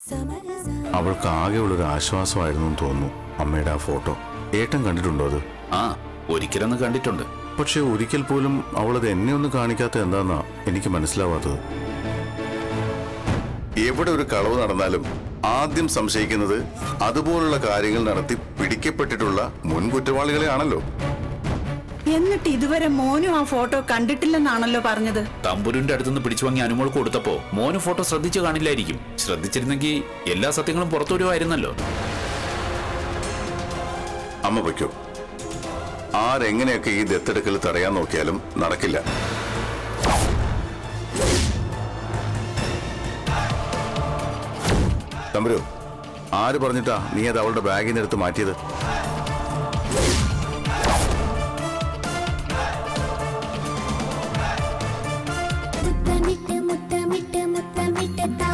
അവൾക്ക് ആകെയുള്ളൊരു ആശ്വാസമായിരുന്നു എന്ന് തോന്നുന്നു അമ്മയുടെ ആ ഫോട്ടോ ഏട്ടൻ കണ്ടിട്ടുണ്ടോ അത് ആ ഒരിക്കലൊന്ന് കണ്ടിട്ടുണ്ട് പക്ഷെ ഒരിക്കൽ പോലും അവളത് എന്നെ ഒന്ന് കാണിക്കാത്ത എന്താന്നാ എനിക്ക് മനസ്സിലാവാത്തത് എവിടെ ഒരു കളവ് നടന്നാലും ആദ്യം സംശയിക്കുന്നത് അതുപോലുള്ള കാര്യങ്ങൾ നടത്തി പിടിക്കപ്പെട്ടിട്ടുള്ള മുൻ കുറ്റവാളികളെ ആണല്ലോ എന്നിട്ട് ഇതുവരെ മോനും ആ ഫോട്ടോ കണ്ടിട്ടില്ലെന്നാണല്ലോ പറഞ്ഞത് തമ്പുരുന്റെ അടുത്തുനിന്ന് പിടിച്ചു വാങ്ങി അനുമോൾ കൊടുത്തപ്പോ മോന് ഫോട്ടോ ശ്രദ്ധിച്ചു കാണില്ലായിരിക്കും ശ്രദ്ധിച്ചിരുന്നെങ്കിൽ എല്ലാ സത്യങ്ങളും പുറത്തു വരുമായിരുന്നല്ലോ അമ്മ വയ്ക്കോ ആരെങ്ങനെയൊക്കെ ഈ ദത്തെടുക്കൽ തടയാൻ നോക്കിയാലും നടക്കില്ല തമ്പുരു ആര് പറഞ്ഞിട്ടാ നീ അത് അവളുടെ ബാഗിൽ നിന്ന് എടുത്ത് മാറ്റിയത് മുത്തമിട്ട് മുത്തമിട്ട് മുത്തമിട്ട് താ